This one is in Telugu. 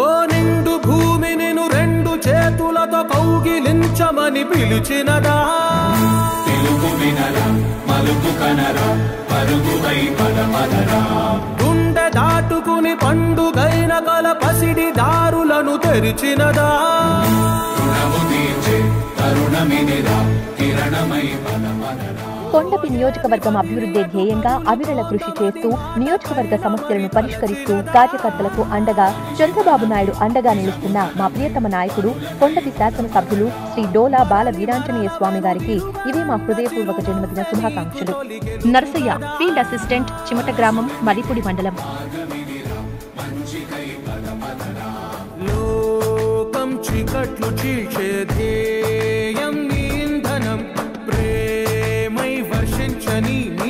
ఓ నిండు భూమి నిన్ను రెండు చేతులతో కౌగిలించమని పిలిచినదా తెలుగు వినరా మలుపు కనరా పరుగువై పదమదరా గుండె దాటుకుని పండుగైన కల పసిడి దారులను తెరిచినదా రుణము తీర్చే తరుణమిదిరా కిరణమై పదమదరా కొండపి నియోజకవర్గం అభివృద్ధి ధ్యేయంగా అవిరళ కృషి చేస్తూ నియోజకవర్గ సమస్యలను పరిష్కరిస్తూ కార్యకర్తలకు అండగా చంద్రబాబు నాయుడు అండగా నిలుస్తున్న మా ప్రియతమ నాయకుడు కొండపి శాసనసభ్యులు శ్రీ డోలా బాల వీరాంజనేయ స్వామి గారికి ఇవే మా హృదయపూర్వక జన్మదిన శుభాకాంక్షలు నరసయ్య ఫీల్డ్ అసిస్టెంట్ చిమట గ్రామం మలిపుడి మండలం లోకం చీకట్లు చీల్చే ధ్యేయం నీ ఇంధనం ప్రేమై వర్షించని